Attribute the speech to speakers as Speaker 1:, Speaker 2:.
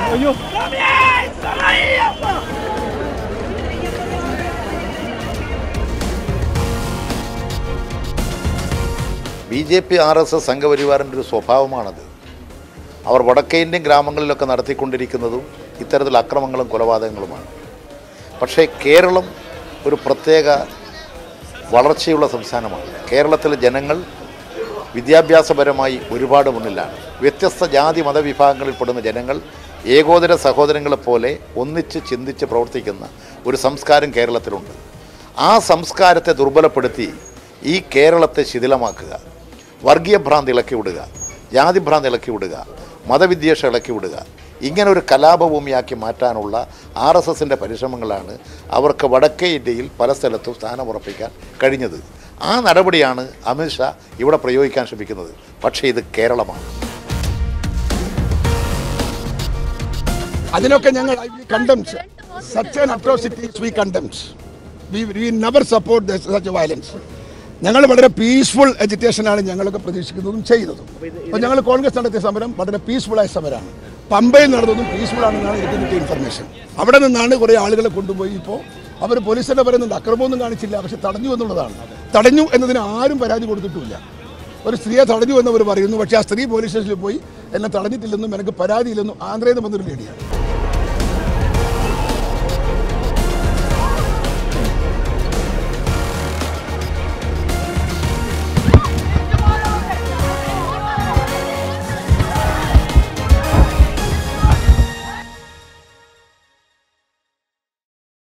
Speaker 1: B J P R S S സംഘപരിവാറിൻ്റെ ഒരു സ്വഭാവമാണത് അവർ വടക്കേ ഇന്ത്യൻ ഗ്രാമങ്ങളിലൊക്കെ നടത്തിക്കൊണ്ടിരിക്കുന്നതും ഇത്തരത്തിൽ അക്രമങ്ങളും കൊലപാതകങ്ങളുമാണ് പക്ഷേ കേരളം ഒരു പ്രത്യേക വളർച്ചയുള്ള സംസ്ഥാനമാണ് കേരളത്തിലെ ജനങ്ങൾ വിദ്യാഭ്യാസപരമായി ഒരുപാട് മുന്നിലാണ് വ്യത്യസ്ത ജാതി മതവിഭാഗങ്ങളിൽപ്പെടുന്ന ജനങ്ങൾ ഏകോദര സഹോദരങ്ങളെപ്പോലെ ഒന്നിച്ച് ചിന്തിച്ച് പ്രവർത്തിക്കുന്ന ഒരു സംസ്കാരം കേരളത്തിലുണ്ട് ആ സംസ്കാരത്തെ ദുർബലപ്പെടുത്തി ഈ കേരളത്തെ ശിഥിലമാക്കുക വർഗീയ ഭ്രാന്തി ഇളക്കി വിടുക ജാതിഭ്രാന്തി ഇളക്കി വിടുക മതവിദ്വേഷം ഇളക്കി വിടുക ഇങ്ങനെ ഒരു കലാപഭൂമിയാക്കി മാറ്റാനുള്ള ആർ എസ് എസിൻ്റെ പരിശ്രമങ്ങളാണ് അവർക്ക് വടക്കേ ഇന്ത്യയിൽ പല സ്ഥലത്തും സ്ഥാനമുറപ്പിക്കാൻ കഴിഞ്ഞത് ആ നടപടിയാണ് അമിത്ഷാ ഇവിടെ പ്രയോഗിക്കാൻ ശ്രമിക്കുന്നത് പക്ഷേ ഇത് കേരളമാണ്
Speaker 2: അതിനൊക്കെ ഞങ്ങൾ condemns such an atrocities we condemns we we never support such violence ഞങ്ങൾ വളരെ പീസ്ഫുൾ എജിറ്റേഷനാണ് ഞങ്ങളൊക്കെ പ്രതീക്ഷിക്കുന്നതും ചെയ്യുന്നതും അപ്പോൾ ഞങ്ങൾ കോൺഗ്രസ് നടത്തിയ സമരം വളരെ പീസ്ഫുള്ളായ സമരമാണ് പമ്പയിൽ നടന്നതും പീസ്ഫുൾ ആണെന്നാണ് എനിക്ക് കിട്ടിയ ഇൻഫർമേഷൻ അവിടെ നിന്നാണ് കുറേ ആളുകളെ കൊണ്ടുപോയി ഇപ്പോൾ അവർ പോലീസിനെ പറയുന്നുണ്ട് അക്രമമൊന്നും കാണിച്ചില്ല പക്ഷെ തടഞ്ഞു എന്നുള്ളതാണ് തടഞ്ഞു എന്നതിന് ആരും പരാതി കൊടുത്തിട്ടുമില്ല ഒരു സ്ത്രീയെ തടഞ്ഞു എന്നവർ പറയുന്നു പക്ഷേ ആ സ്ത്രീ പോലീസ് സ്റ്റേഷനിൽ പോയി എന്നെ തടഞ്ഞിട്ടില്ലെന്നും എനിക്ക് പരാതിയില്ലെന്നും ആന്ധ്രയിൽ നിന്ന് വന്നൊരു ലേഡിയാണ്